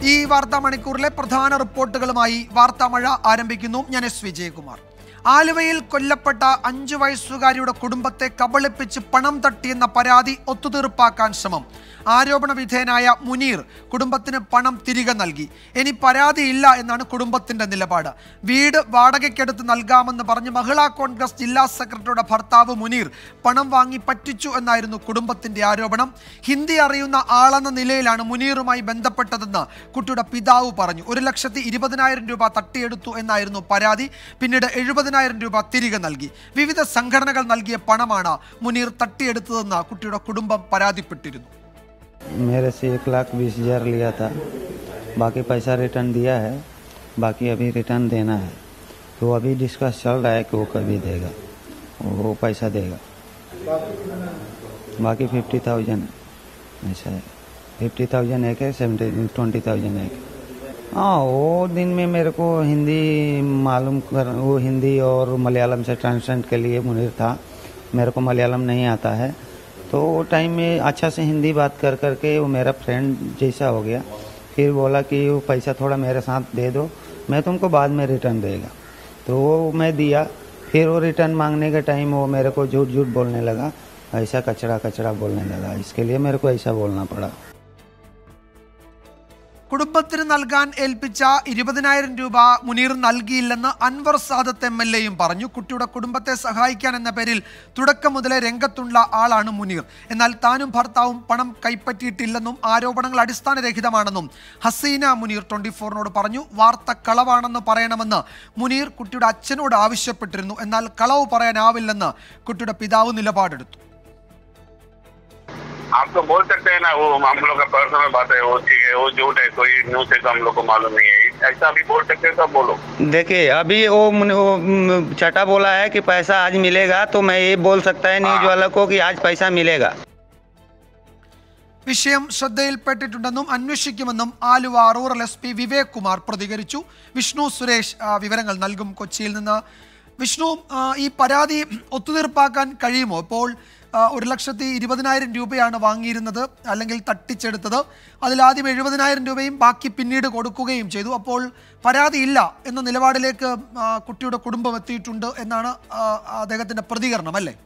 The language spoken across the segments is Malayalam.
ഈ വാർത്താ മണിക്കൂറിലെ പ്രധാന റിപ്പോർട്ടുകളുമായി വാർത്താ മഴ ആരംഭിക്കുന്നു ഞാൻ എസ് വിജയകുമാർ ആലുവയിൽ കൊല്ലപ്പെട്ട അഞ്ചു വയസ്സുകാരിയുടെ കുടുംബത്തെ കബളിപ്പിച്ച് പണം തട്ടിയെന്ന പരാതി ഒത്തുതീർപ്പാക്കാൻ ശ്രമം ആരോപണ വിധേയനായ മുനീർ കുടുംബത്തിന് പണം തിരികെ നൽകി ഇനി പരാതിയില്ല എന്നാണ് കുടുംബത്തിന്റെ നിലപാട് വീട് വാടകയ്ക്കെടുത്ത് നൽകാമെന്ന് പറഞ്ഞ് മഹിളാ കോൺഗ്രസ് ജില്ലാ സെക്രട്ടറിയുടെ ഭർത്താവ് മുനീർ പണം വാങ്ങി പറ്റിച്ചു എന്നായിരുന്നു കുടുംബത്തിന്റെ ആരോപണം ഹിന്ദി അറിയുന്ന ആളെന്ന നിലയിലാണ് മുനീറുമായി ബന്ധപ്പെട്ടതെന്ന് കുട്ടിയുടെ പിതാവ് പറഞ്ഞു ഒരു ലക്ഷത്തി ഇരുപതിനായിരം രൂപ തട്ടിയെടുത്തു എന്നായിരുന്നു പരാതി പിന്നീട് എഴുപതിനായിരം രൂപ തിരികെ നൽകി വിവിധ സംഘടനകൾ നൽകിയ പണമാണ് മുനീർ തട്ടിയെടുത്തതെന്ന് കുട്ടിയുടെ കുടുംബം പരാതിപ്പെട്ടിരുന്നു मेरे से एक लाख बीस हजार लिया था बाकी पैसा रिटर्न दिया है बाकी अभी रिटर्न देना है तो अभी डिस्कस चल रहा है कि वो कभी देगा वो पैसा देगा बाकी फिफ्टी थाउजेंड ऐसा है फिफ्टी थाउजेंड एक है सेवेंटी ट्वेंटी थाउजेंड एक है। हाँ वो दिन में मेरे को हिंदी मालूम कर वो हिंदी और मलयालम से ट्रांसलेट के लिए मुनीर था मेरे को मलयालम नहीं आता है तो वो टाइम में अच्छा से हिंदी बात कर करके वो मेरा फ्रेंड जैसा हो गया फिर बोला कि वो पैसा थोड़ा मेरे साथ दे दो मैं तुमको बाद में रिटर्न देगा तो वो मैं दिया फिर वो रिटर्न मांगने के टाइम वो मेरे को झूठ झूठ बोलने लगा ऐसा कचरा कचरा बोलने लगा इसके लिए मेरे को ऐसा बोलना पड़ा കുടുംബത്തിന് നൽകാൻ ഏൽപ്പിച്ച ഇരുപതിനായിരം രൂപ മുനീർ നൽകിയില്ലെന്ന് അൻവർ സാദത്ത് എം എൽ എയും പറഞ്ഞു കുട്ടിയുടെ കുടുംബത്തെ സഹായിക്കാൻ എന്ന പേരിൽ തുടക്കം മുതലേ രംഗത്തുള്ള ആളാണ് മുനീർ എന്നാൽ താനും ഭർത്താവും പണം കൈപ്പറ്റിയിട്ടില്ലെന്നും ആരോപണങ്ങൾ അടിസ്ഥാനരഹിതമാണെന്നും ഹസീന മുനീർ ട്വന്റി ഫോറിനോട് പറഞ്ഞു വാർത്ത കളവാണെന്ന് പറയണമെന്ന് മുനീർ കുട്ടിയുടെ അച്ഛനോട് ആവശ്യപ്പെട്ടിരുന്നു എന്നാൽ കളവ് പറയാനാവില്ലെന്ന് കുട്ടിയുടെ പിതാവ് നിലപാടെടുത്തു आप तो बोल सकते हैं ना वो हम लोग का पर्सनल बात है वो ठीक है वो झूठ है कोई न्यूज से तो हम लोग को मालूम नहीं है ऐसा भी बोल सकते हैं सब बोलो देखिए अभी वो, मुन- वो म, चटा बोला है कि पैसा आज मिलेगा तो मैं ये बोल सकता है न्यूज वाला को कि आज पैसा मिलेगा വിഷയം ശ്രദ്ധയിൽപ്പെട്ടിട്ടുണ്ടെന്നും അന്വേഷിക്കുമെന്നും Aluva rural S P Vivek Kumar പ്രതികരിച്ചു വിഷ്ണു സുരേഷ് ആ, വിവരങ്ങൾ നൽകും കൊച്ചിയിൽ നിന്ന് വിഷ്ണു ആ, ഈ പരാതി ഒത്തുതീർപ്പാക്കാൻ കഴിയുമോ ഇപ്പോൾ ആ, ഒരു ലക്ഷത്തി ഇരുപതിനായിരം രൂപയാണ് വാങ്ങിയിരുന്നത് അല്ലെങ്കിൽ തട്ടിച്ചെടുത്തത് അതിലാദ്യം എഴുപതിനായിരം രൂപയും ബാക്കി പിന്നീട് കൊടുക്കുകയും ചെയ്തു അപ്പോൾ പരാതിയില്ല എന്ന നിലപാടിലേക്ക് ആ, കുട്ടിയുടെ കുടുംബം എത്തിയിട്ടുണ്ട് എന്നാണ് ആ, അദ്ദേഹത്തിന്റെ പ്രതികരണം അല്ലേ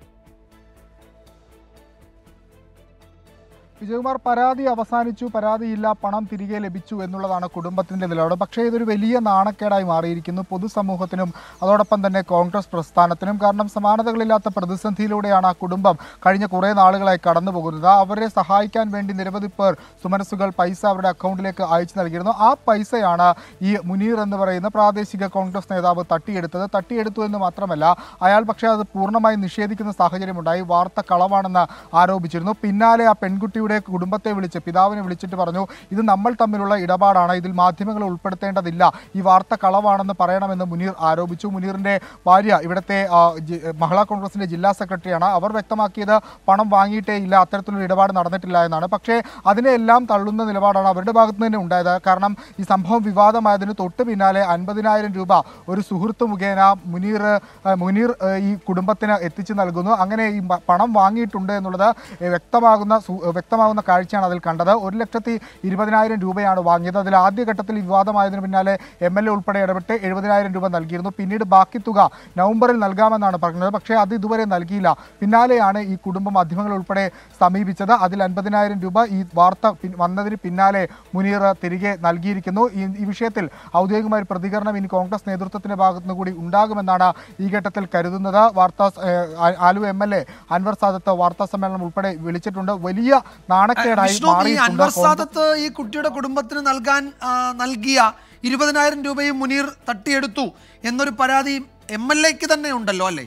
വിജയകുമാർ പരാതി അവസാനിച്ചു പരാതിയില്ല പണം തിരികെ ലഭിച്ചു എന്നുള്ളതാണ് കുടുംബത്തിന്റെ നിലപാട് പക്ഷേ ഇതൊരു വലിയ നാണക്കേടായി മാറിയിരിക്കുന്നു പൊതുസമൂഹത്തിനും അതോടൊപ്പം തന്നെ കോൺഗ്രസ് പ്രസ്ഥാനത്തിനും കാരണം സമാനതകളില്ലാത്ത പ്രതിസന്ധിയിലൂടെയാണ് ആ കുടുംബം കഴിഞ്ഞ കുറേ നാളുകളായി കടന്നു പോകുന്നത് അവരെ സഹായിക്കാൻ വേണ്ടി നിരവധി പേർ സുമനസ്സുകൾ പൈസ അവരുടെ അക്കൗണ്ടിലേക്ക് അയച്ചു നൽകിയിരുന്നു ആ പൈസയാണ് ഈ മുനീർ എന്ന് പറയുന്ന പ്രാദേശിക കോൺഗ്രസ് നേതാവ് തട്ടിയെടുത്തത് തട്ടിയെടുത്തു എന്ന് മാത്രമല്ല അയാൾ പക്ഷേ അത് പൂർണ്ണമായി നിഷേധിക്കുന്ന സാഹചര്യമുണ്ടായി വാർത്ത കളവാണെന്ന് ആരോപിച്ചിരുന്നു പിന്നാലെ ആ പെൺകുട്ടിയുടെ കുടുംബത്തെ വിളിച്ച് പിതാവിനെ വിളിച്ചിട്ട് പറഞ്ഞു ഇത് നമ്മൾ തമ്മിലുള്ള ഇടപാടാണ് ഇതിൽ മാധ്യമങ്ങൾ ഉൾപ്പെടുത്തേണ്ടതില്ല ഈ വാർത്ത കളവാണെന്ന് പറയണമെന്ന് മുനീർ ആരോപിച്ചു മുനീറിന്റെ ഭാര്യ ഇവിടുത്തെ ആ, ജി- മഹിളാ കോൺഗ്രസിന്റെ ജില്ലാ സെക്രട്ടറിയാണ് അവർ വ്യക്തമാക്കിയത് പണം വാങ്ങിയിട്ടേ ഇല്ല അത്തരത്തിലുള്ള ഇടപാട് നടന്നിട്ടില്ല എന്നാണ് പക്ഷേ അതിനെല്ലാം തള്ളുന്ന നിലപാടാണ് അവരുടെ ഭാഗത്ത് തന്നെ ഉണ്ടായത് കാരണം ഈ സംഭവം വിവാദമായതിന് തൊട്ട് പിന്നാലെ അൻപതിനായിരം രൂപ ഒരു സുഹൃത്ത് മുഖേന മുനീർ ആ, മുനീർ ആ, ഈ കുടുംബത്തിന് എത്തിച്ചു നൽകുന്നു അങ്ങനെ ഈ മ- പണം വാങ്ങിയിട്ടുണ്ട് എന്നുള്ളത് ഏ, വ്യക്തമാകുന്ന സു- വ്യക്തമാകുന്ന കാഴ്ചയാണ് അതിൽ കണ്ടത് ഒരു ലക്ഷത്തി ഇരുപതിനായിരം രൂപയാണ് വാങ്ങിയത് അതിൽ ആദ്യഘട്ടത്തിൽ ഈ വിവാദമായതിനു പിന്നാലെ എം എൽ എ ഉൾപ്പെടെ ഇടപെട്ട് എഴുപതിനായിരം രൂപ നൽകിയിരുന്നു പിന്നീട് ബാക്കി തുക നവംബറിൽ നൽകാമെന്നാണ് പറഞ്ഞത് പക്ഷേ അത് ഇതുവരെ നൽകിയില്ല പിന്നാലെയാണ് ഈ കുടുംബം മാധ്യമങ്ങൾ ഉൾപ്പെടെ സമീപിച്ചത് അതിൽ അൻപതിനായിരം രൂപ ഈ വാർത്ത പിൻ- വന്നതിന് പിന്നാലെ മുനീർ തിരികെ നൽകിയിരിക്കുന്നു ഈ ഈ വിഷയത്തിൽ ഔദ്യോഗികമായ ഒരു പ്രതികരണം ഇനി കോൺഗ്രസ് നേതൃത്വത്തിന്റെ ഭാഗത്തുനിന്ന് കൂടി ഉണ്ടാകുമെന്നാണ് ഈ ഘട്ടത്തിൽ കരുതുന്നത് വാർത്താ ഏഹ്, ആ- Aluva M L A Anwar Sadath വാർത്താ സമ്മേളനം ഉൾപ്പെടെ വിളിച്ചിട്ടുണ്ട് വലിയ നാണക്കേടായി വിഷ്ണു ഈ മാറിയിട്ടുണ്ട് അൻവർ കോൺഗ്രസ് സാദത്ത് ഈ കുട്ടിയുടെ കുടുംബത്തിന് നൽകാൻ ആ, നൽകിയ ഇരുപതിനായിരം രൂപയും മുനീർ തട്ടിയെടുത്തു എന്നൊരു പരാതി എം എൽ എക്ക് തന്നെ ഉണ്ടല്ലോ അല്ലേ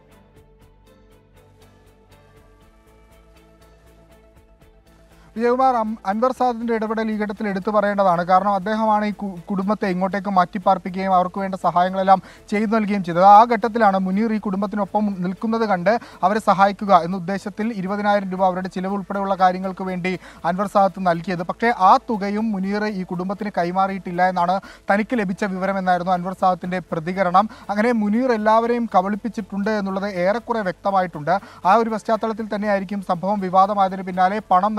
വിജയകുമാർ അം- അൻവർ സാദിന്റെ ഇടപെടൽ ഈ ഘട്ടത്തിൽ എടുത്തു പറയേണ്ടതാണ് കാരണം അദ്ദേഹമാണ് ഈ കു- കുടുംബത്തെ ഇങ്ങോട്ടേക്ക് മാറ്റിപ്പാർപ്പിക്കുകയും അവർക്ക് വേണ്ട സഹായങ്ങളെല്ലാം ചെയ്തു നൽകുകയും ചെയ്തത് ആ ഘട്ടത്തിലാണ് മുനീർ ഈ കുടുംബത്തിനൊപ്പം നിൽക്കുന്നത് കണ്ട് അവരെ സഹായിക്കുക എന്ന ഉദ്ദേശത്തിൽ ഇരുപതിനായിരം രൂപ അവരുടെ ചിലവ് ഉൾപ്പെടെയുള്ള കാര്യങ്ങൾക്ക് വേണ്ടി അൻവർ സാദത്ത് നൽകിയത് പക്ഷേ ആ തുകയും മുനീർ ഈ കുടുംബത്തിന് കൈമാറിയിട്ടില്ല എന്നാണ് തനിക്ക് ലഭിച്ച വിവരമെന്നായിരുന്നു അൻവർ സാദത്തിന്റെ പ്രതികരണം അങ്ങനെ മുനീർ എല്ലാവരെയും കബളിപ്പിച്ചിട്ടുണ്ട് എന്നുള്ളത് ഏറെക്കുറെ വ്യക്തമായിട്ടുണ്ട് ആ ഒരു പശ്ചാത്തലത്തിൽ തന്നെയായിരിക്കും സംഭവം വിവാദമായതിന് പിന്നാലെ പണം നൽകി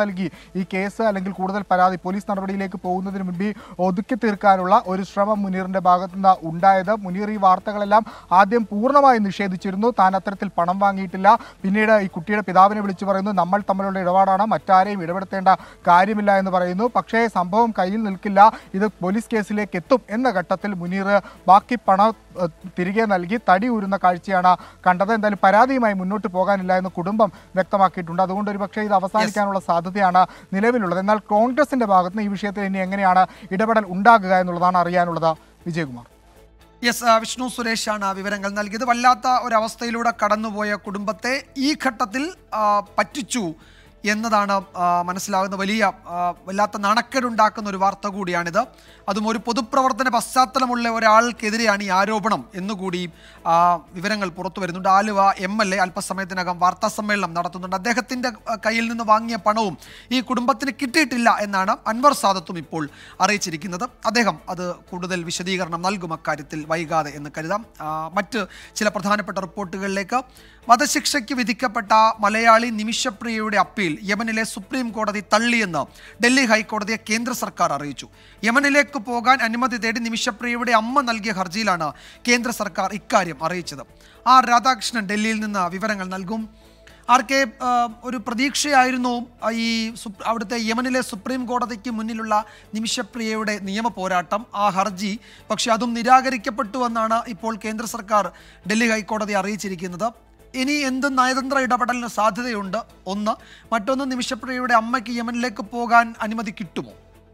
ഈ കേസ് അല്ലെങ്കിൽ കൂടുതൽ പരാതി പോലീസ് നടപടിയിലേക്ക് പോകുന്നതിന് മുൻപ് ഒതുക്കി തീർക്കാനുള്ള ഒരു ശ്രമം മുനീറിന്റെ ഭാഗത്തു നിന്ന് ഉണ്ടായത് മുനീർ ഈ വാർത്തകളെല്ലാം ആദ്യം പൂർണ്ണമായി നിഷേധിച്ചിരുന്നു താൻ അത്തരത്തിൽ പണം വാങ്ങിയിട്ടില്ല പിന്നീട് ഈ കുട്ടിയുടെ പിതാവിനെ വിളിച്ചു പറയുന്നു നമ്മൾ തമ്മിലുള്ള ഇടപാടാണ് മറ്റാരെയും ഇടപെടുത്തേണ്ട കാര്യമില്ല എന്ന് പറയുന്നു പക്ഷേ സംഭവം കയ്യിൽ നിൽക്കില്ല ഇത് പോലീസ് കേസിലേക്ക് എത്തും എന്ന ഘട്ടത്തിൽ മുനീർ ബാക്കി പണം ഏഹ്, തിരികെ നൽകി തടി ഊരുന്ന കാഴ്ചയാണ് കണ്ടത് എന്തായാലും പരാതിയുമായി മുന്നോട്ട് പോകാനില്ല എന്ന് കുടുംബം വ്യക്തമാക്കിയിട്ടുണ്ട് അതുകൊണ്ട് ഒരു പക്ഷേ ഇത് അവസാനിക്കാനുള്ള സാധ്യതയാണ് നിലവിലുള്ളത് എന്നാൽ കോൺഗ്രസിന്റെ ഭാഗത്ത് നിന്ന് ഈ വിഷയത്തിൽ ഇനി എങ്ങനെയാണ് ഇടപെടൽ ഉണ്ടാകുക എന്നുള്ളതാണ് അറിയാനുള്ളത് വിജയകുമാർ യെസ് ആ, വിഷ്ണു സുരേഷാണ് ആ വിവരങ്ങൾ നൽകിയത് വല്ലാത്ത ഒരവസ്ഥയിലൂടെ കടന്നുപോയ കുടുംബത്തെ ഈ ഘട്ടത്തിൽ ആ, പറ്റിച്ചു എന്നതാണ് ആ, മനസ്സിലാകുന്ന വലിയ ആ, വല്ലാത്ത നാണക്കേടുണ്ടാക്കുന്ന ഒരു വാർത്ത കൂടിയാണിത് അതും ഒരു പൊതുപ്രവർത്തന പശ്ചാത്തലമുള്ള ഒരാൾക്കെതിരെയാണ് ഈ ആരോപണം എന്നുകൂടി ആ, വിവരങ്ങൾ പുറത്തു വരുന്നുണ്ട് ആലുവ എം എൽ എ അല്പസമയത്തിനകം വാർത്താ സമ്മേളനം നടത്തുന്നുണ്ട് അദ്ദേഹത്തിൻ്റെ ആ, കയ്യിൽ നിന്ന് വാങ്ങിയ പണവും ഈ കുടുംബത്തിന് കിട്ടിയിട്ടില്ല എന്നാണ് അൻവർ സാദത്തും ഇപ്പോൾ അറിയിച്ചിരിക്കുന്നത് അദ്ദേഹം അത് കൂടുതൽ വിശദീകരണം നൽകും അക്കാര്യത്തിൽ വൈകാതെ എന്ന് കരുതാം ആ, മറ്റ് ചില പ്രധാനപ്പെട്ട റിപ്പോർട്ടുകളിലേക്ക് വധശിക്ഷയ്ക്ക് വിധിക്കപ്പെട്ട മലയാളി നിമിഷപ്രിയയുടെ അപ്പീൽ യമനിലെ സുപ്രീം കോടതി തള്ളിയെന്ന് ഡൽഹി ഹൈക്കോടതിയെ കേന്ദ്ര സർക്കാർ അറിയിച്ചു യമനിലേക്ക് പോകാൻ അനുമതി തേടി നിമിഷപ്രിയയുടെ അമ്മ നൽകിയ ഹർജിയിലാണ് കേന്ദ്ര സർക്കാർ ഇക്കാര്യം അറിയിച്ചത് ആർ രാധാകൃഷ്ണൻ ഡൽഹിയിൽ നിന്ന് വിവരങ്ങൾ നൽകും ആർ കെ ആ, ഒരു പ്രതീക്ഷയായിരുന്നു ആ, ഈ സുപ്- അവിടുത്തെ യമനിലെ സുപ്രീം കോടതിക്ക് മുന്നിലുള്ള നിമിഷപ്രിയയുടെ നിയമ പോരാട്ടം ആ ഹർജി പക്ഷെ അതും നിരാകരിക്കപ്പെട്ടു എന്നാണ് ഇപ്പോൾ കേന്ദ്ര സർക്കാർ ഡൽഹി ഹൈക്കോടതി അറിയിച്ചിരിക്കുന്നത് ഇനി എന്ത് നയതന്ത്ര ഇടപെടലിന് സാധ്യതയുണ്ട് ഒന്ന് മറ്റൊന്ന് നിമിഷപ്രിയയുടെ അമ്മയ്ക്ക് യമനിലേക്ക് പോകാൻ അനുമതി കിട്ടുമോ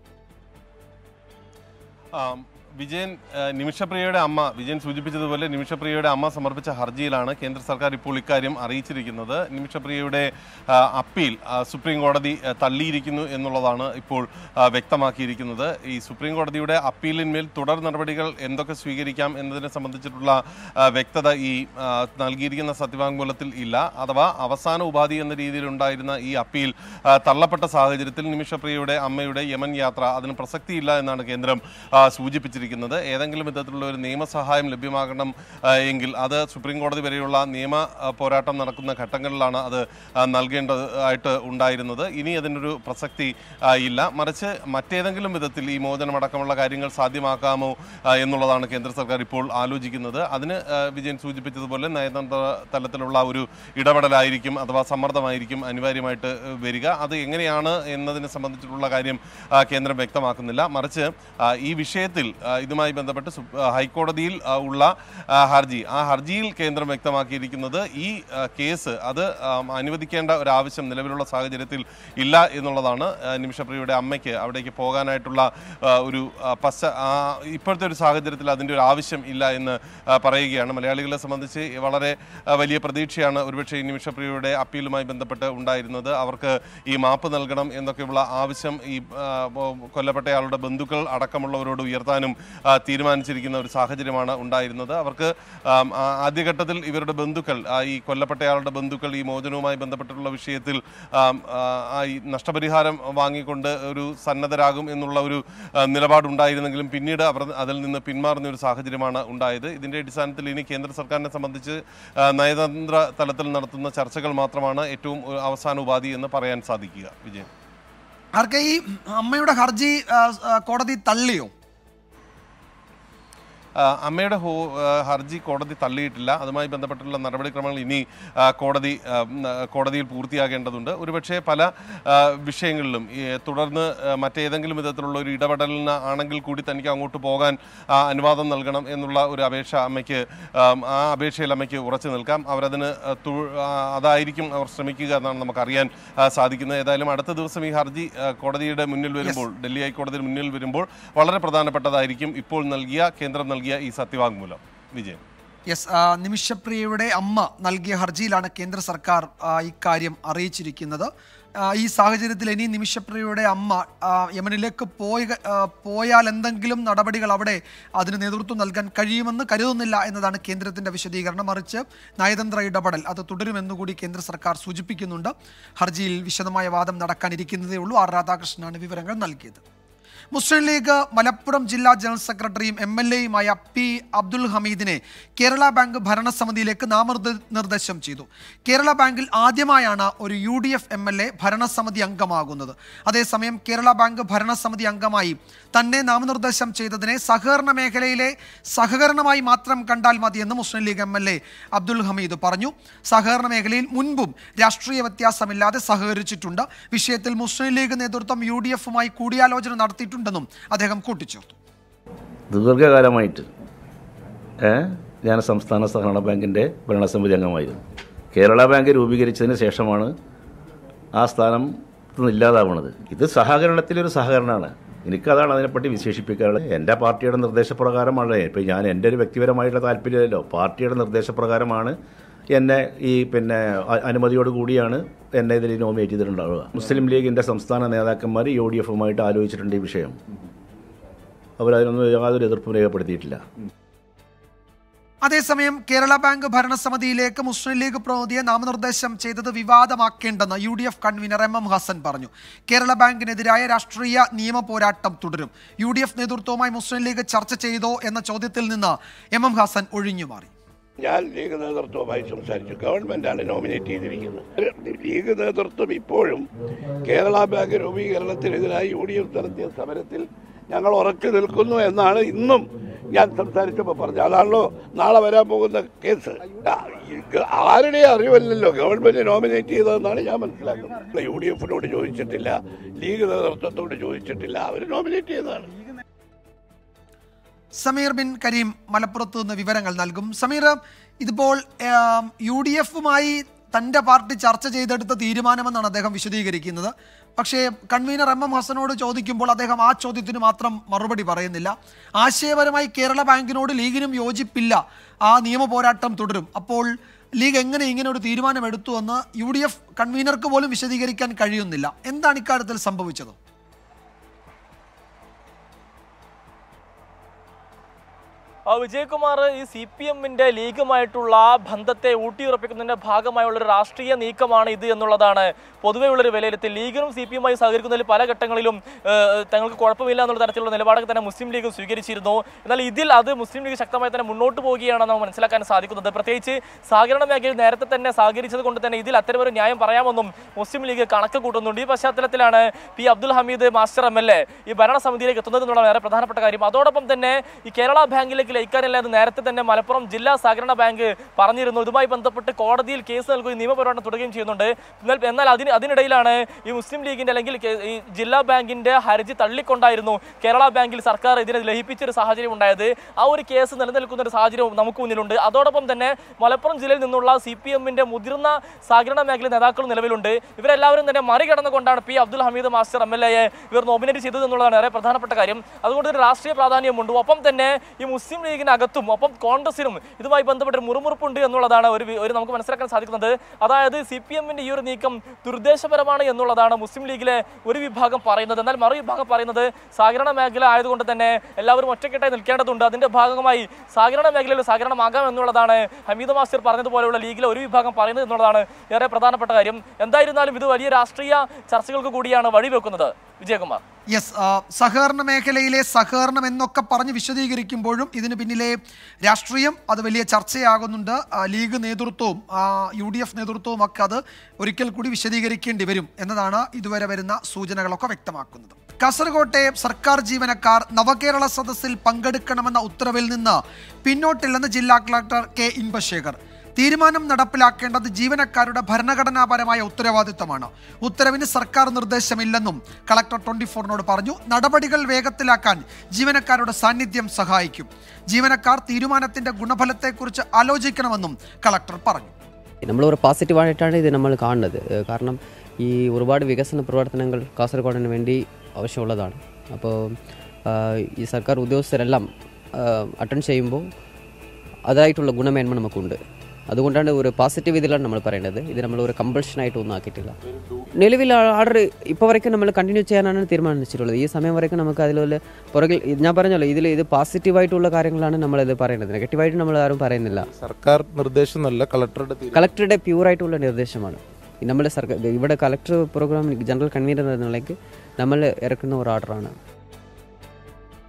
ആം, വിജയൻ ആ, നിമിഷപ്രിയയുടെ അമ്മ വിജയൻ സൂചിപ്പിച്ചതുപോലെ നിമിഷപ്രിയയുടെ അമ്മ സമർപ്പിച്ച ഹർജിയിലാണ് കേന്ദ്ര സർക്കാർ ഇപ്പോൾ ഇക്കാര്യം അറിയിച്ചിരിക്കുന്നത് നിമിഷപ്രിയയുടെ ആ, അപ്പീൽ ആ, സുപ്രീം കോടതി ആ, തള്ളിയിരിക്കുന്നു എന്നുള്ളതാണ് ഇപ്പോൾ ആ, വ്യക്തമാക്കിയിരിക്കുന്നത് ഈ സുപ്രീം കോടതിയുടെ അപ്പീലിന്മേൽ തുടർ നടപടികൾ എന്തൊക്കെ സ്വീകരിക്കാം എന്നതിനെ സംബന്ധിച്ചിട്ടുള്ള ആ, വ്യക്തത ഈ ആ, നൽകിയിരിക്കുന്ന സത്യവാങ്മൂലത്തിൽ ഇല്ല അഥവാ അവസാന ഉപാധി എന്ന രീതിയിൽ ഉണ്ടായിരുന്ന ഈ അപ്പീൽ ആ, തള്ളപ്പെട്ട സാഹചര്യത്തിൽ നിമിഷപ്രിയയുടെ അമ്മയുടെ യമൻ യാത്ര അതിന് പ്രസക്തിയില്ല എന്നാണ് കേന്ദ്രം ആ, സൂചിപ്പിച്ചിരിക്കുന്നത് ഏതെങ്കിലും വിധത്തിലുള്ള ഒരു നിയമസഹായം ലഭ്യമാകണം ആ, എങ്കിൽ അത് സുപ്രീം കോടതി വരെയുള്ള നിയമ ആ, പോരാട്ടം നടക്കുന്ന ഘട്ടങ്ങളിലാണ് അത് ആ, നൽകേണ്ടതായിട്ട് ഉണ്ടായിരുന്നത് ഇനി അതിനൊരു പ്രസക്തി ആ, ഇല്ല മറിച്ച് മറ്റേതെങ്കിലും വിധത്തിൽ ഈ മോചനമടക്കമുള്ള കാര്യങ്ങൾ സാധ്യമാക്കാമോ ആ, എന്നുള്ളതാണ് കേന്ദ്ര സർക്കാർ ഇപ്പോൾ ആലോചിക്കുന്നത് അതിന് ആ, വിജയൻ സൂചിപ്പിച്ചതുപോലെ നയതന്ത്ര തലത്തിലുള്ള ഒരു ഇടപെടലായിരിക്കും അഥവാ സമ്മർദ്ദമായിരിക്കും അനിവാര്യമായിട്ട് ഏഹ്, വരിക അത് എങ്ങനെയാണ് എന്നതിനെ സംബന്ധിച്ചിട്ടുള്ള കാര്യം ആ, കേന്ദ്രം വ്യക്തമാക്കുന്നില്ല മറിച്ച് ആ, ഈ വിഷയത്തിൽ ആ, ഇതുമായി ബന്ധപ്പെട്ട് സുപ്- ആ, ഹൈക്കോടതിയിൽ ആ, ഉള്ള ആ, ഹർജി ആ ഹർജിയിൽ കേന്ദ്രം വ്യക്തമാക്കിയിരിക്കുന്നത് ഈ ആ, കേസ് അത് ആ, അനുവദിക്കേണ്ട ഒരു ആവശ്യം നിലവിലുള്ള സാഹചര്യത്തിൽ ഇല്ല എന്നുള്ളതാണ് ആ, നിമിഷപ്രിയയുടെ അമ്മയ്ക്ക് അവിടേക്ക് പോകാനായിട്ടുള്ള ആ, ഒരു ആ, പശ്ച ആ, ഇപ്പോഴത്തെ ഒരു സാഹചര്യത്തിൽ അതിൻ്റെ ഒരു ആവശ്യം ഇല്ല എന്ന് ആ, പറയുകയാണ് മലയാളികളെ സംബന്ധിച്ച് വളരെ ആ, വലിയ പ്രതീക്ഷയാണ് ഒരുപക്ഷെ ഈ നിമിഷപ്രിയയുടെ അപ്പീലുമായി ബന്ധപ്പെട്ട് ഉണ്ടായിരുന്നത് അവർക്ക് ഈ മാപ്പ് നൽകണം എന്നൊക്കെയുള്ള ആവശ്യം ഈ ആ, ബോ- കൊല്ലപ്പെട്ടയാളുടെ ബന്ധുക്കൾ അടക്കമുള്ളവരോട് ഉയർത്താനും ആ, തീരുമാനിച്ചിരിക്കുന്ന ഒരു സാഹചര്യമാണ് ഉണ്ടായിരുന്നത് അവർക്ക് ആം, ആ, ആദ്യഘട്ടത്തിൽ ഇവരുടെ ബന്ധുക്കൾ ആ, ഈ കൊല്ലപ്പെട്ടയാളുടെ ബന്ധുക്കൾ ഈ മോചനവുമായി ബന്ധപ്പെട്ടിട്ടുള്ള വിഷയത്തിൽ ആം, ആ, ആ, ഈ നഷ്ടപരിഹാരം വാങ്ങിക്കൊണ്ട് ഒരു സന്നദ്ധരാകും എന്നുള്ള ഒരു ആ, നിലപാടുണ്ടായിരുന്നെങ്കിലും പിന്നീട് അവർ അതിൽ നിന്ന് പിന്മാറുന്ന ഒരു സാഹചര്യമാണ് ഉണ്ടായത് ഇതിന്റെ അടിസ്ഥാനത്തിൽ ഇനി കേന്ദ്ര സർക്കാരിനെ സംബന്ധിച്ച് ആ, നയതന്ത്ര തലത്തിൽ നടത്തുന്ന ചർച്ചകൾ മാത്രമാണ് ഏറ്റവും ഒരു അവസാന ഉപാധി എന്ന് പറയാൻ സാധിക്കുക വിജയൻ ആർ കെ ഈ അമ്മയുടെ ഹർജി ആ, ആ, കോടതി തള്ളിയോ ആ, അമ്മയുടെ ഹോ ആ, ഹർജി കോടതി തള്ളിയിട്ടില്ല അതുമായി ബന്ധപ്പെട്ടുള്ള നടപടിക്രമങ്ങൾ ഇനി ആ, കോടതി ആ, ഉം, ആ, കോടതിയിൽ പൂർത്തിയാകേണ്ടതുണ്ട് ഒരുപക്ഷെ പല ആ, വിഷയങ്ങളിലും ഈ, തുടർന്ന് ആ, മറ്റേതെങ്കിലും വിധത്തിലുള്ള ഒരു ഇടപെടലിന് ആണെങ്കിൽ കൂടി തനിക്ക് അങ്ങോട്ട് പോകാൻ ആ, അനുവാദം നൽകണം എന്നുള്ള ഒരു അപേക്ഷ അമ്മയ്ക്ക് ആം, ആ അപേക്ഷയിൽ അമ്മയ്ക്ക് ഉറച്ചു നിൽക്കാം അവരതിന് ആ, തു- ആ, അതായിരിക്കും അവർ ശ്രമിക്കുക എന്നാണ് നമുക്കറിയാൻ ആ, സാധിക്കുന്നത് ഏതായാലും അടുത്ത ദിവസം ഈ ഹർജി ആ, കോടതിയുടെ മുന്നിൽ വരുമ്പോൾ ഡൽഹി ഹൈക്കോടതിയുടെ മുന്നിൽ വരുമ്പോൾ വളരെ പ്രധാനപ്പെട്ടതായിരിക്കും ഇപ്പോൾ നൽകിയ കേന്ദ്രം നൽകിയ ഈ സത്യവാങ്മൂലം വിജയൻ യെസ് ആ, നിമിഷപ്രിയയുടെ അമ്മ നൽകിയ ഹർജിയിലാണ് കേന്ദ്ര സർക്കാർ ആ, ഇക്കാര്യം അറിയിച്ചിരിക്കുന്നത് ആ, ഈ സാഹചര്യത്തിൽ ഇനി നിമിഷപ്രിയയുടെ അമ്മ ആ, യമനിലേക്ക് പോയ ആ, പോയാൽ എന്തെങ്കിലും നടപടികൾ അവിടെ അതിന് നേതൃത്വം നൽകാൻ കഴിയുമെന്ന് കരുതുന്നില്ല എന്നതാണ് കേന്ദ്രത്തിന്റെ വിശദീകരണം മറിച്ച് നയതന്ത്ര ഇടപെടൽ അത് തുടരുമെന്നുകൂടി കേന്ദ്ര സർക്കാർ സൂചിപ്പിക്കുന്നുണ്ട് ഹർജിയിൽ വിശദമായ വാദം നടക്കാനിരിക്കുന്നതേ ഉള്ളൂ ആർ രാധാകൃഷ്ണനാണ് വിവരങ്ങൾ നൽകിയത് മുസ്ലിം ലീഗ് മലപ്പുറം ജില്ലാ ജനറൽ സെക്രട്ടറിയും എം എൽ എയുമായ പി അബ്ദുൽ ഹമീദിനെ കേരള ബാങ്ക് ഭരണസമിതിയിലേക്ക് നാമനിർദ്ദേശം ചെയ്തു കേരള ബാങ്കിൽ ആദ്യമായാണ് ഒരു U D F M L A ഭരണസമിതി അംഗമാകുന്നത് അതേസമയം കേരള ബാങ്ക് ഭരണസമിതി അംഗമായി തന്നെ നാമനിർദ്ദേശം ചെയ്തതിനെ സഹകരണ മേഖലയിലെ സഹകരണമായി മാത്രം കണ്ടാൽ മതിയെന്ന് Muslim League M L A Abdul Hameed പറഞ്ഞു സഹകരണ മേഖലയിൽ മുൻപും രാഷ്ട്രീയ വ്യത്യാസമില്ലാതെ സഹകരിച്ചിട്ടുണ്ട് വിഷയത്തിൽ മുസ്ലിം ലീഗ് നേതൃത്വം യു ഡി എഫുമായി കൂടിയാലോചന നടത്തിയിട്ടുണ്ടെന്നും അദ്ദേഹം കൂട്ടിച്ചേർത്തു ദീർഘകാലമായിട്ട് ഏ, ഞാൻ സംസ്ഥാന സഹകരണ ബാങ്കിൻ്റെ ഭരണസമിതി അംഗമായിരുന്നു കേരള ബാങ്ക് രൂപീകരിച്ചതിന് ശേഷമാണ് ആ സ്ഥാനം നിന്ന് ഇല്ലാതാവുന്നത് ഇത് സഹകരണത്തിലൊരു സഹകരണമാണ് എനിക്കതാണ് അതിനെപ്പറ്റി വിശേഷിപ്പിക്കാനുള്ളത് എൻ്റെ പാർട്ടിയുടെ നിർദ്ദേശപ്രകാരമാണ് ഇപ്പം ഞാൻ എൻ്റെ ഒരു വ്യക്തിപരമായിട്ടുള്ള താല്പര്യമല്ലോ പാർട്ടിയുടെ നിർദ്ദേശപ്രകാരമാണ് എന്നെ ഈ പിന്നെ അ- അനുമതിയോട് കൂടിയാണ് എന്നെ ഇതിൽ നോമിനേറ്റ് ചെയ്തിട്ടുണ്ടാവുക മുസ്ലിം ലീഗിൻ്റെ സംസ്ഥാന നേതാക്കന്മാർ യു ഡി എഫുമായിട്ട് ആലോചിച്ചിട്ടുണ്ട് ഈ വിഷയം അവരതിനൊന്നും യാതൊരു എതിർപ്പും രേഖപ്പെടുത്തിയിട്ടില്ല അതേസമയം കേരള ബാങ്ക് ഭരണസമിതിയിലേക്ക് മുസ്ലിം ലീഗ് പ്രതിനിധിയെ നാമനിർദ്ദേശം ചെയ്തത് വിവാദമാക്കേണ്ടെന്ന് U D F convener M M Hassan പറഞ്ഞു കേരള ബാങ്കിനെതിരായ രാഷ്ട്രീയ നിയമ പോരാട്ടം തുടരും യു ഡി എഫ് നേതൃത്വവുമായി മുസ്ലിം ലീഗ് ചർച്ച ചെയ്തോ എന്ന ചോദ്യത്തിൽ നിന്ന് എം എം ഹസൻ ഒഴിഞ്ഞുമാറി ഞാൻ ലീഗ് നേതൃത്വവുമായി സംസാരിച്ചു ഗവൺമെന്റാണ് നോമിനേറ്റ് ചെയ്തിരിക്കുന്നത് ലീഗ് നേതൃത്വം ഇപ്പോഴും കേരള ബാങ്ക് രൂപീകരണത്തിനെതിരായി യു ഡി എഫ് നടത്തിയ സമരത്തിൽ ഞങ്ങൾ ഉറച്ചു നിൽക്കുന്നു എന്നാണ് ഇന്നും ഞാൻ സംസാരിച്ചപ്പോൾ പറഞ്ഞത് അതാണല്ലോ നാളെ വരാൻ പോകുന്ന കേസ് ആ, ഇത് ആരുടെ അറിവല്ലല്ലോ ഗവൺമെന്റ് നോമിനേറ്റ് ചെയ്തതെന്നാണ് ഞാൻ മനസ്സിലാക്കുന്നത് യു ഡി എഫിനോട് ചോദിച്ചിട്ടില്ല ലീഗ് നേതൃത്വത്തോട് ചോദിച്ചിട്ടില്ല അവർ നോമിനേറ്റ് ചെയ്തതാണ് സമീർ ബിൻ കരീം മലപ്പുറത്ത് നിന്ന് വിവരങ്ങൾ നൽകും സമീർ ഇതിപ്പോൾ ആം, യു ഡി എഫുമായി തൻ്റെ പാർട്ടി ചർച്ച ചെയ്തെടുത്ത തീരുമാനമെന്നാണ് അദ്ദേഹം വിശദീകരിക്കുന്നത് പക്ഷേ കൺവീനർ എം എം ഹസനോട് ചോദിക്കുമ്പോൾ അദ്ദേഹം ആ ചോദ്യത്തിന് മാത്രം മറുപടി പറയുന്നില്ല ആശയപരമായി കേരള ബാങ്കിനോട് ലീഗിനും യോജിപ്പില്ല ആ നിയമ പോരാട്ടം തുടരും അപ്പോൾ ലീഗ് എങ്ങനെ ഇങ്ങനെ ഒരു തീരുമാനം എടുത്തു എന്ന് യു ഡി എഫ് കൺവീനർക്ക് പോലും വിശദീകരിക്കാൻ കഴിയുന്നില്ല എന്താണ് ഇക്കാര്യത്തിൽ സംഭവിച്ചത് ആ, വിജയകുമാർ ഈ സി പി എമ്മിന്റെ ലീഗുമായിട്ടുള്ള ബന്ധത്തെ ഊട്ടിയുറപ്പിക്കുന്നതിന്റെ ഭാഗമായുള്ള ഒരു രാഷ്ട്രീയ നീക്കമാണ് ഇത് എന്നുള്ളതാണ് പൊതുവെയുള്ളൊരു വിലയിരുത്തൽ ലീഗിനും സി പി എമ്മായി സഹകരിക്കുന്നതിൽ പല ഘട്ടങ്ങളിലും ഏഹ്, തങ്ങൾക്ക് കുഴപ്പമില്ല എന്നുള്ള തരത്തിലുള്ള നിലപാടൊക്കെ തന്നെ മുസ്ലിം ലീഗ് സ്വീകരിച്ചിരുന്നു എന്നാൽ ഇതിൽ അത് മുസ്ലിം ലീഗ് ശക്തമായി തന്നെ മുന്നോട്ട് പോവുകയാണെന്ന് നമുക്ക് മനസ്സിലാക്കാൻ സാധിക്കുന്നത് പ്രത്യേകിച്ച് സഹകരണ മേഖലയിൽ നേരത്തെ തന്നെ സഹകരിച്ചത് കൊണ്ട് തന്നെ ഇതിൽ അത്തരമൊരു ന്യായം പറയാമെന്നും മുസ്ലിം ലീഗ് കണക്ക് കൂട്ടുന്നുണ്ട് ഈ പശ്ചാത്തലത്തിലാണ് P Abdul Hameed master M L A ഈ ഭരണസമിതിയിലേക്ക് എത്തുന്നത് എന്നുള്ള വേറെ പ്രധാനപ്പെട്ട കാര്യം അതോടൊപ്പം തന്നെ ഈ കേരള ബാങ്കിലേക്ക് ലയിക്കാനില്ല എന്ന് നേരത്തെ തന്നെ മലപ്പുറം ജില്ലാ സഹകരണ ബാങ്ക് പറഞ്ഞിരുന്നു ഇതുമായി ബന്ധപ്പെട്ട് കോടതിയിൽ കേസ് നൽകുകയും നിയമപോരാട്ടം തുടരുകയും ചെയ്യുന്നുണ്ട് എന്നാൽ എന്നാൽ അതിന് അതിനിടയിലാണ് ഈ മുസ്ലിം ലീഗിന്റെ അല്ലെങ്കിൽ കേ- ഈ ജില്ലാ ബാങ്കിന്റെ ഹർജി തള്ളിക്കൊണ്ടായിരുന്നു കേരള ബാങ്കിൽ സർക്കാർ ഇതിനെ ലയിപ്പിച്ചൊരു സാഹചര്യം ഉണ്ടായത് ആ ഒരു കേസ് നിലനിൽക്കുന്ന ഒരു സാഹചര്യവും നമുക്ക് മുന്നിലുണ്ട് അതോടൊപ്പം തന്നെ മലപ്പുറം ജില്ലയിൽ നിന്നുള്ള സി പി എമ്മിന്റെ മുതിർന്ന സഹകരണ മേഖല നേതാക്കളും നിലവിലുണ്ട് ഇവരെല്ലാവരും തന്നെ മറികടന്നുകൊണ്ടാണ് P Abdul Hameed master M L എയെ ഇവർ നോമിനേറ്റ് ചെയ്തത് എന്നുള്ളതാണ് ഏറെ പ്രധാനപ്പെട്ട കാര്യം അതുകൊണ്ട് ഒരു രാഷ്ട്രീയ പ്രാധാന്യമുണ്ട് ഒപ്പം തന്നെ ഈ മുസ്ലിം ലീഗിനകത്തും ഒപ്പം കോൺഗ്രസിനും ഇതുമായി ബന്ധപ്പെട്ട ഒരു മുറുമുറുപ്പുണ്ട് എന്നുള്ളതാണ് ഒരു വി- ഒരു നമുക്ക് മനസ്സിലാക്കാൻ സാധിക്കുന്നത് അതായത് സി പി എമ്മിന്റെ ഈ ഒരു നീക്കം ദുർദ്ദേശപരമാണ് എന്നുള്ളതാണ് മുസ്ലിം ലീഗിലെ ഒരു വിഭാഗം പറയുന്നത് എന്നാൽ മറു വിഭാഗം പറയുന്നത് സഹകരണ മേഖല ആയതുകൊണ്ട് തന്നെ എല്ലാവരും ഒറ്റക്കെട്ടായി നിൽക്കേണ്ടതുണ്ട് അതിന്റെ ഭാഗമായി സഹകരണ മേഖലയിൽ സഹകരണമാകാം എന്നുള്ളതാണ് ഹമീദ് മാസ്റ്റർ പറഞ്ഞതുപോലെയുള്ള ലീഗിലെ ഒരു വിഭാഗം പറയുന്നത് എന്നുള്ളതാണ് ഏറെ പ്രധാനപ്പെട്ട കാര്യം എന്തായിരുന്നാലും ഇത് വലിയ രാഷ്ട്രീയ ചർച്ചകൾക്ക് കൂടിയാണ് വഴിവെക്കുന്നത് വിജയകുമാർ യെസ് ആ, സഹകരണ മേഖലയിലെ സഹകരണം എന്നൊക്കെ പറഞ്ഞ് വിശദീകരിക്കുമ്പോഴും ഇതിന് പിന്നിലെ രാഷ്ട്രീയം അത് വലിയ ചർച്ചയാകുന്നുണ്ട് ആ, ലീഗ് നേതൃത്വവും ആ, യു ഡി എഫ് നേതൃത്വവും ഒക്കെ അത് ഒരിക്കൽ കൂടി വിശദീകരിക്കേണ്ടി വരും എന്നതാണ് ഇതുവരെ വരുന്ന സൂചനകളൊക്കെ വ്യക്തമാക്കുന്നത് കാസർകോട്ടെ സർക്കാർ ജീവനക്കാർ നവകേരള സദസ്സിൽ പങ്കെടുക്കണമെന്ന ഉത്തരവിൽ നിന്ന് പിന്നോട്ടില്ലെന്ന് ജില്ലാ കളക്ടർ കെ ഇമ്പശേഖർ തീരുമാനം നടപ്പിലാക്കേണ്ടത് ജീവനക്കാരുടെ ഭരണഘടനാപരമായ ഉത്തരവാദിത്തമാണ് ഉത്തരവിന് സർക്കാർ നിർദ്ദേശമില്ലെന്നും കളക്ടർ ട്വന്റി ഫോറിനോട് പറഞ്ഞു നടപടികൾ വേഗത്തിലാക്കാൻ ജീവനക്കാരുടെ സാന്നിധ്യം സഹായിക്കും ജീവനക്കാർ തീരുമാനത്തിന്റെ ഗുണഫലത്തെക്കുറിച്ച് ആലോചിക്കണമെന്നും കളക്ടർ പറഞ്ഞു നമ്മൾ ഒരു പോസിറ്റീവായിട്ടാണ് ഇത് നമ്മൾ കാണുന്നത് ഏഹ് കാരണം ഈ ഒരുപാട് വികസന പ്രവർത്തനങ്ങൾ കാസർഗോഡിന് വേണ്ടി ആവശ്യമുള്ളതാണ് അപ്പോൾ ആഹ് ഈ സർക്കാർ ഉദ്യോഗസ്ഥരെല്ലാം അറ്റൻഡ് ചെയ്യുമ്പോൾ അതായിട്ടുള്ള ഗുണമേന്മ നമുക്കുണ്ട് അതുകൊണ്ടാണ് ഒരു പോസിറ്റീവ് ഇതിലാണ് നമ്മൾ പറയുന്നത് ഇത് നമ്മൾ ഒരു കമ്പൾഷനായിട്ട് ഒന്നും ആക്കിയിട്ടില്ല നിലവിൽ ആർഡർ ഇപ്പോൾ വരയ്ക്കും നമ്മൾ കണ്ടിന്യൂ ചെയ്യാനാണ് തീരുമാനിച്ചിട്ടുള്ളത് ഈ സമയം വരയ്ക്കും നമുക്ക് അതിലുള്ള പുറകിൽ ഇത് ഞാൻ പറഞ്ഞല്ലോ ഇതിൽ ഇത് പോസിറ്റീവായിട്ടുള്ള കാര്യങ്ങളാണ് നമ്മളിത് പറയുന്നത് നെഗറ്റീവായിട്ട് നമ്മൾ ആരും പറയുന്നില്ല സർക്കാർ നിർദ്ദേശം എന്നല്ല കളക്ടറുടെ തീരുമാനം. കളക്ടറുടെ പ്യൂറായിട്ടുള്ള നിർദ്ദേശമാണ് നമ്മൾ സർക്കാർ ഇവിടെ കളക്ടർ പ്രോഗ്രാം ജനറൽ കൺവീനർ എന്ന നിലയ്ക്ക് നമ്മൾ ഇറക്കുന്ന ഒരു ഓർഡറാണ്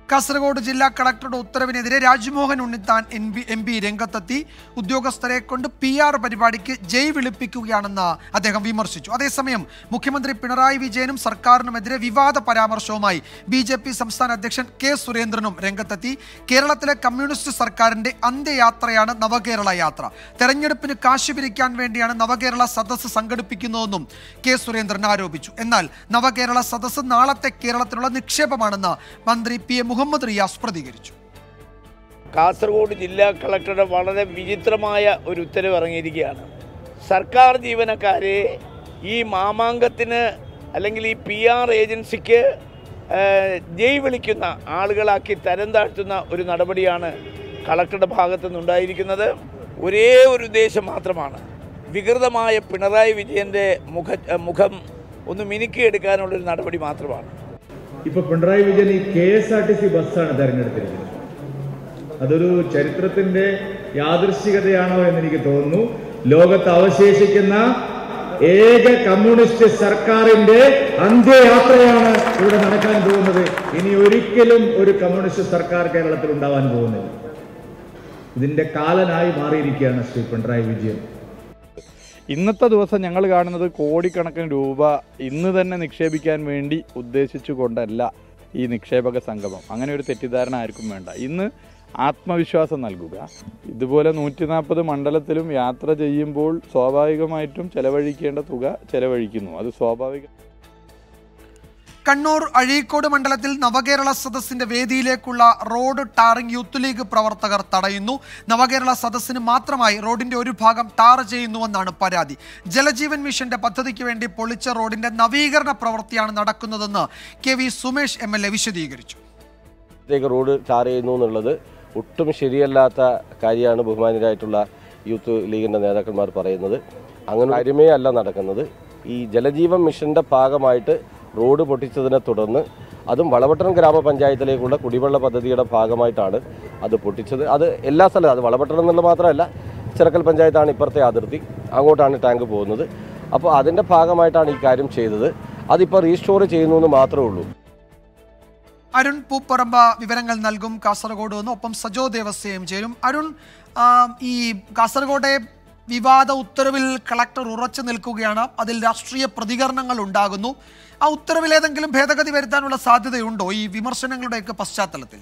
കാസർഗോഡ് ജില്ലാ കളക്ടറുടെ ഉത്തരവിനെതിരെ Rajmohan Unnithan M P M P രംഗത്തെത്തി ഉദ്യോഗസ്ഥരെ കൊണ്ട് പി ആർ പരിപാടിക്ക് ജയ് വിളിപ്പിക്കുകയാണെന്ന് അദ്ദേഹം വിമർശിച്ചു അതേസമയം മുഖ്യമന്ത്രി പിണറായി വിജയനും സർക്കാരിനുമെതിരെ വിവാദ പരാമർശവുമായി ബി ജെ പി സംസ്ഥാന അധ്യക്ഷൻ കെ സുരേന്ദ്രനും രംഗത്തെത്തി കേരളത്തിലെ കമ്മ്യൂണിസ്റ്റ് സർക്കാരിന്റെ അന്ത്യയാത്രയാണ് നവകേരള യാത്ര തെരഞ്ഞെടുപ്പിന് കാശ് പിരിക്കാൻ വേണ്ടിയാണ് നവകേരള സദസ്സ് സംഘടിപ്പിക്കുന്നതെന്നും കെ സുരേന്ദ്രൻ ആരോപിച്ചു എന്നാൽ നവകേരള സദസ്സ് നാളത്തെ കേരളത്തിലുള്ള നിക്ഷേപമാണെന്ന് മന്ത്രി പി എ മുഹമ്മദ് റിയാസ് പ്രതികരിച്ചു കാസർഗോഡ് ജില്ലാ കളക്ടറുടെ വളരെ വിചിത്രമായ ഒരു ഉത്തരവ് ഇറങ്ങിയിരിക്കുകയാണ് സർക്കാർ ജീവനക്കാരെ ഈ മാമാങ്കത്തിന് അല്ലെങ്കിൽ ഈ പി ആർ ഏജൻസിക്ക് ഏഹ്, ജയ് വിളിക്കുന്ന ആളുകളാക്കി തരം താഴ്ത്തുന്ന ഒരു നടപടിയാണ് കളക്ടറുടെ ഭാഗത്തു നിന്നുണ്ടായിരിക്കുന്നത് ഒരേ ഒരു ഉദ്ദേശം മാത്രമാണ് വികൃതമായ പിണറായി വിജയൻ്റെ മുഖ മുഖം ഒന്ന് മിനുക്കിയെടുക്കാനുള്ളൊരു നടപടി മാത്രമാണ് ഇപ്പൊ പിണറായി വിജയൻ ഈ K S R T C ബസ്സാണ് തെരഞ്ഞെടുത്തിരിക്കുന്നത് അതൊരു ചരിത്രത്തിന്റെ യാദൃശ്ചികതയാണോ എന്ന് എനിക്ക് തോന്നുന്നു ലോകത്ത് അവശേഷിക്കുന്ന ഏക കമ്മ്യൂണിസ്റ്റ് സർക്കാരിന്റെ അന്ത്യയാത്രയാണ് ഇവിടെ നടക്കാൻ പോകുന്നത് ഇനി ഒരിക്കലും ഒരു കമ്മ്യൂണിസ്റ്റ് സർക്കാർ കേരളത്തിൽ ഉണ്ടാവാൻ പോകുന്നില്ല ഇതിന്റെ കാലനായി മാറിയിരിക്കുകയാണ് ശ്രീ പിണറായി വിജയൻ ഇന്നത്തെ ദിവസം ഞങ്ങൾ കാണുന്നത് കോടിക്കണക്കിന് രൂപ ഇന്ന് തന്നെ നിക്ഷേപിക്കാൻ വേണ്ടി ഉദ്ദേശിച്ചുകൊണ്ടല്ല ഈ നിക്ഷേപക സംഗമം അങ്ങനെ ഒരു തെറ്റിദ്ധാരണ ആർക്കും വേണ്ട ഇന്ന് ആത്മവിശ്വാസം നൽകുക ഇതുപോലെ നൂറ്റി നാൽപ്പത് മണ്ഡലത്തിലും യാത്ര ചെയ്യുമ്പോൾ സ്വാഭാവികമായിട്ടും ചെലവഴിക്കേണ്ട തുക ചെലവഴിക്കുന്നു അത് സ്വാഭാവിക കണ്ണൂർ അഴീക്കോട് മണ്ഡലത്തിൽ നവകേരള സദസ്സിന്റെ വേദിയിലേക്കുള്ള റോഡ് ടാറിംഗ് യൂത്ത് ലീഗ് പ്രവർത്തകർ തടയുന്നു നവകേരള സദസ്സിന് മാത്രമായി റോഡിന്റെ ഒരു ഭാഗം ടാർ ചെയ്യുന്നുവെന്നാണ് പരാതി ജലജീവൻ മിഷന്റെ പദ്ധതിക്ക് വേണ്ടി പൊളിച്ച റോഡിന്റെ നവീകരണ പ്രവൃത്തിയാണ് നടക്കുന്നതെന്ന് K V Sumesh M L A വിശദീകരിച്ചു ത്തേക്ക് റോഡ് ടാർ ചെയ്യുന്നു എന്നുള്ളത് ഒട്ടും ശരിയല്ലാത്ത കാര്യമാണ് ബഹുമാനരായിട്ടുള്ള യൂത്ത് ലീഗിൻ്റെ നേതാക്കന്മാർ പറയുന്നത് അങ്ങനെ കാര്യമേ അല്ല നടക്കുന്നത് ഈ ജലജീവൻ മിഷൻ്റെ ഭാഗമായിട്ട് റോഡ് പൊട്ടിച്ചതിനെ തുടർന്ന് അതും വളപട്ടണം ഗ്രാമപഞ്ചായത്തിലേക്കുള്ള കുടിവെള്ള പദ്ധതിയുടെ ഭാഗമായിട്ടാണ് അത് പൊട്ടിച്ചത് അത് എല്ലാ സ്ഥലവും അത് വളപട്ടണം എന്നുള്ളത് മാത്രമല്ല ചിറക്കൽ പഞ്ചായത്താണ് ഇപ്പുറത്തെ അതിർത്തി അങ്ങോട്ടാണ് ടാങ്ക് പോകുന്നത് അപ്പോൾ അതിൻ്റെ ഭാഗമായിട്ടാണ് ഈ കാര്യം ചെയ്തത് അതിപ്പോൾ റീസ്റ്റോർ ചെയ്യുന്നു എന്ന് മാത്രമേ ഉള്ളൂ അരുൺ പൂപ്പറമ്പ വിവരങ്ങൾ നൽകും കാസർഗോഡ് നിന്ന് ഒപ്പം സജോ ദേവസ്യയും ചേരും അരുൺ ആ, ഈ കാസർഗോഡെ വിവാദ ഉത്തരവിൽ കളക്ടർ ഉറച്ചു നിൽക്കുകയാണ് അതിൽ രാഷ്ട്രീയ പ്രതികരണങ്ങൾ ഉണ്ടാകുന്നു ആ ഉത്തരവിൽ ഏതെങ്കിലും ഭേദഗതി വരുത്താനുള്ള സാധ്യതയുണ്ടോ ഈ വിമർശനങ്ങളുടെയൊക്കെ പശ്ചാത്തലത്തിൽ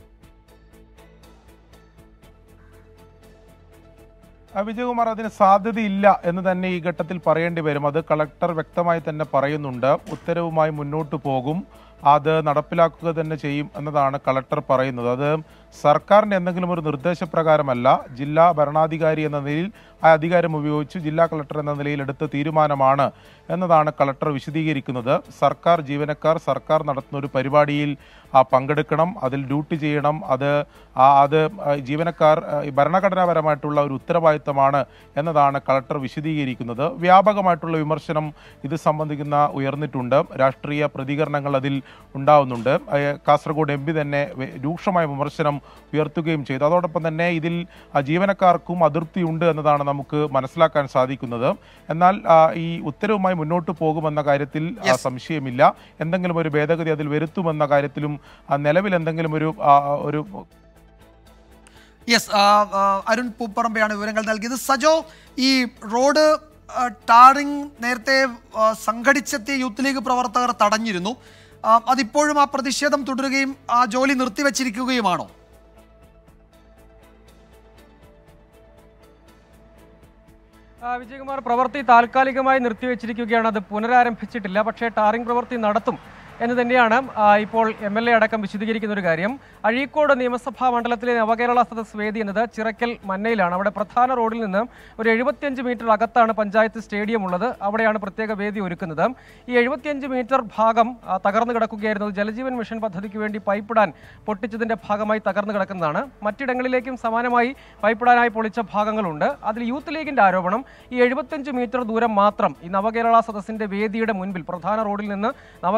ആ, വിജയകുമാർ അതിന് സാധ്യതയില്ല എന്ന് തന്നെ ഈ ഘട്ടത്തിൽ പറയേണ്ടി വരും അത് കളക്ടർ വ്യക്തമായി തന്നെ പറയുന്നുണ്ട് ഉത്തരവുമായി മുന്നോട്ട് പോകും അത് നടപ്പിലാക്കുക തന്നെ ചെയ്യും എന്നതാണ് കളക്ടർ പറയുന്നത് അത് സർക്കാരിന്റെ എന്തെങ്കിലും ഒരു നിർദ്ദേശപ്രകാരമല്ല ജില്ലാ ഭരണാധികാരി എന്ന നിലയിൽ ആ അധികാരം ഉപയോഗിച്ച് ജില്ലാ കളക്ടർ എന്ന നിലയിൽ എടുത്ത തീരുമാനമാണ് എന്നതാണ് കളക്ടർ വിശദീകരിക്കുന്നത് സർക്കാർ ജീവനക്കാർ സർക്കാർ നടത്തുന്ന ഒരു പരിപാടിയിൽ ആ, പങ്കെടുക്കണം അതിൽ ഡ്യൂട്ടി ചെയ്യണം അത് ആ, അത് ആ, ജീവനക്കാർ ആ, ഈ ഭരണഘടനാപരമായിട്ടുള്ള ഒരു ഉത്തരവാദിത്തമാണ് എന്നതാണ് കളക്ടർ വിശദീകരിക്കുന്നത് വ്യാപകമായിട്ടുള്ള വിമർശനം ഇത് സംബന്ധിക്കുന്ന ഉയർന്നിട്ടുണ്ട് രാഷ്ട്രീയ പ്രതികരണങ്ങൾ അതിൽ ഉണ്ടാവുന്നുണ്ട് ആ, കാസർഗോഡ് എം പി തന്നെ വെ- രൂക്ഷമായ വിമർശനം ഉയർത്തുകയും ചെയ്തു അതോടൊപ്പം തന്നെ ഇതിൽ ആ, ജീവനക്കാർക്കും അതൃപ്തിയുണ്ട് എന്നതാണ് നമുക്ക് മനസ്സിലാക്കാൻ സാധിക്കുന്നത് എന്നാൽ ആ, ഈ ഉത്തരവുമായി മുന്നോട്ട് പോകുമെന്ന കാര്യത്തിൽ ആ, സംശയമില്ല എന്തെങ്കിലും ഒരു ഭേദഗതി അതിൽ വരുത്തുമെന്ന കാര്യത്തിലും ആ, നിലവിൽ എന്തെങ്കിലും ഒരു ആ, ഒരു യെസ് അരുൺ പൂപ്പറമ്പയാണ് വിവരങ്ങൾ നൽകിയത് സജോ ഈ റോഡ് ആ, ടാറിംഗ് നേരത്തെ ആ, സംഘടിച്ചെത്തിയ യൂത്ത് ലീഗ് പ്രവർത്തകർ തടഞ്ഞിരുന്നു ആ, അതിപ്പോഴും ആ പ്രതിഷേധം തുടരുകയും ആ ജോലി നിർത്തിവെച്ചിരിക്കുകയുമാണോ ആ, വിജയകുമാർ പ്രവൃത്തി താൽക്കാലികമായി നിർത്തിവെച്ചിരിക്കുകയാണ് അത് പുനരാരംഭിച്ചിട്ടില്ല പക്ഷേ ടാറിംഗ് പ്രവൃത്തി നടത്തും എന്ന് തന്നെയാണ് ആ, ഇപ്പോൾ എം എൽ എ അടക്കം വിശദീകരിക്കുന്ന ഒരു കാര്യം അഴീക്കോട് നിയമസഭാ മണ്ഡലത്തിലെ നവകേരള സദസ് വേദി എന്നത് ചിറക്കൽ മന്നയിലാണ് അവിടെ പ്രധാന റോഡിൽ നിന്ന് ഒരു എഴുപത്തിയഞ്ച് മീറ്റർ അകത്താണ് പഞ്ചായത്ത് സ്റ്റേഡിയം ഉള്ളത് അവിടെയാണ് പ്രത്യേക വേദി ഒരുക്കുന്നത് ഈ എഴുപത്തിയഞ്ച് മീറ്റർ ഭാഗം ആ, തകർന്നു കിടക്കുകയായിരുന്നു ജലജീവൻ മിഷൻ പദ്ധതിക്ക് വേണ്ടി പൈപ്പിടാൻ പൊട്ടിച്ചതിന്റെ ഭാഗമായി തകർന്നു കിടക്കുന്നതാണ് മറ്റിടങ്ങളിലേക്കും സമാനമായി പൈപ്പിടാനായി പൊളിച്ച ഭാഗങ്ങളുണ്ട് അതിൽ യൂത്ത് ലീഗിന്റെ ആരോപണം ഈ എഴുപത്തിയഞ്ച് മീറ്റർ ദൂരം മാത്രം ഈ നവകേരള സദസ്സിന്റെ വേദിയുടെ മുൻപിൽ പ്രധാന റോഡിൽ നിന്ന് നവകേരള സദസ്സിന്റെ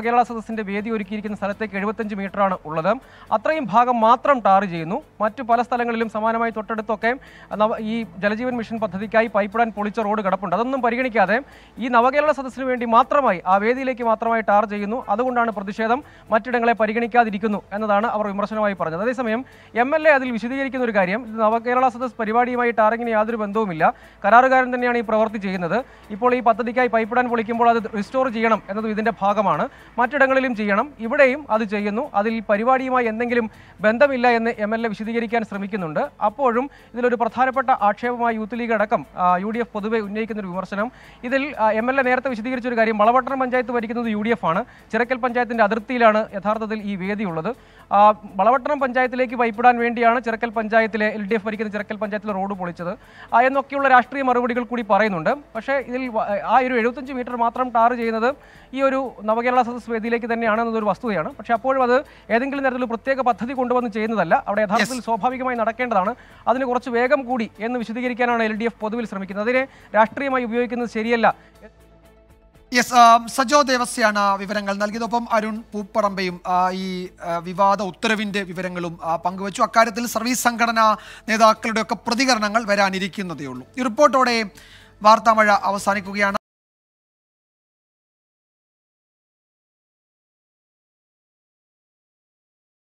സദസ്സിന്റെ വേദി ഒരുക്കിയിരിക്കുന്ന സ്ഥലത്തേക്ക് എഴുപത്തഞ്ച് മീറ്ററാണ് ഉള്ളത് അത്രയും ഭാഗം മാത്രം ടാർ ചെയ്യുന്നു മറ്റു പല സ്ഥലങ്ങളിലും സമാനമായി തൊട്ടടുത്തൊക്കെ നവ- ഈ ജലജീവൻ മിഷൻ പദ്ധതിക്കായി പൈപ്പിടാൻ പൊളിച്ച റോഡ് കിടപ്പുണ്ട് അതൊന്നും പരിഗണിക്കാതെ ഈ നവകേരള സദസ്സിന് വേണ്ടി മാത്രമായി ആ വേദിയിലേക്ക് മാത്രമായി ടാർ ചെയ്യുന്നു അതുകൊണ്ടാണ് പ്രതിഷേധം മറ്റിടങ്ങളെ പരിഗണിക്കാതിരിക്കുന്നു എന്നതാണ് അവർ വിമർശനമായി പറഞ്ഞത് അതേസമയം എം എൽ എ അതിൽ വിശദീകരിക്കുന്ന ഒരു കാര്യം ഇത് നവകേരള സദസ് പരിപാടിയുമായി ടാറിങ്ങിന് യാതൊരു ബന്ധവുമില്ല കരാറുകാരൻ തന്നെയാണ് ഈ പ്രവൃത്തി ചെയ്യുന്നത് ഇപ്പോൾ ഈ പദ്ധതിക്കായി പൈപ്പിടാൻ പൊളിക്കുമ്പോൾ അത് റിസ്റ്റോർ ചെയ്യണം എന്നതും ഇതിന്റെ ഭാഗമാണ് മറ്റിടങ്ങളിലും ചെയ്യണം ഇവിടെയും അത് ചെയ്യുന്നു അതിൽ പരിപാടിയുമായി എന്തെങ്കിലും ബന്ധമില്ല എന്ന് എം എൽ എ വിശദീകരിക്കാൻ ശ്രമിക്കുന്നുണ്ട് അപ്പോഴും ഇതിലൊരു പ്രധാനപ്പെട്ട ആക്ഷേപമായി യൂത്ത് ലീഗ് അടക്കം യു ഡി എഫ് പൊതുവെ ഉന്നയിക്കുന്ന ഒരു വിമർശനം ഇതിൽ എം എൽ എ നേരത്തെ വിശദീകരിച്ച ഒരു കാര്യം വളപട്ടണം പഞ്ചായത്ത് ഭരിക്കുന്നത് യു ഡി എഫ് ആണ് ചിറക്കൽ പഞ്ചായത്തിന്റെ അതിർത്തിയിലാണ് യഥാർത്ഥത്തിൽ ഈ വേദി ഉള്ളത് ആ, വളപട്ടണം പഞ്ചായത്തിലേക്ക് പൈപ്പിടാൻ വേണ്ടിയാണ് ചിറക്കൽ പഞ്ചായത്തിലെ എൽ ഡി എഫ് ഭരിക്കുന്ന ചിറക്കൽ പഞ്ചായത്തിലെ റോഡ് പൊളിച്ചത് ആ, എന്നൊക്കെയുള്ള രാഷ്ട്രീയ മറുപടികൾ കൂടി പറയുന്നുണ്ട് പക്ഷേ ഇതിൽ വ- ആ ഒരു എഴുപത്തഞ്ച് മീറ്റർ മാത്രം ടാർ ചെയ്യുന്നത് ഈ ഒരു നവകേരള സദസ് വേദിയിലേക്ക് തന്നെയാണ് എന്നതൊരു വസ്തുതയാണ് പക്ഷേ അപ്പോഴും അത് ഏതെങ്കിലും തരത്തിലുള്ള പ്രത്യേക പദ്ധതി കൊണ്ടുവന്ന് ചെയ്യുന്നതല്ല അവിടെ യഥാർത്ഥത്തിൽ സ്വാഭാവികമായി നടക്കേണ്ടതാണ് അതിന് കുറച്ച് വേഗം കൂടി എന്ന് വിശദീകരിക്കാനാണ് എൽ ഡി എഫ് പൊതുവിൽ ശ്രമിക്കുന്നത് അതിനെ രാഷ്ട്രീയമായി ഉപയോഗിക്കുന്നത് ശരിയല്ല യെസ് സജോ ദേവസ്യാണ് വിവരങ്ങൾ നൽകിയത് ഒപ്പം അരുൺ പൂപ്പറമ്പയും ആ, ഈ ആ, വിവാദ ഉത്തരവിന്റെ വിവരങ്ങളും ആ, പങ്കുവച്ചു അക്കാര്യത്തിൽ സർവീസ് സംഘടനാ നേതാക്കളുടെ ഒക്കെ പ്രതികരണങ്ങൾ വരാനിരിക്കുന്നതേ ഉള്ളൂ ഈ റിപ്പോർട്ടോടെ വാർത്താമഴ അവസാനിക്കുകയാണ്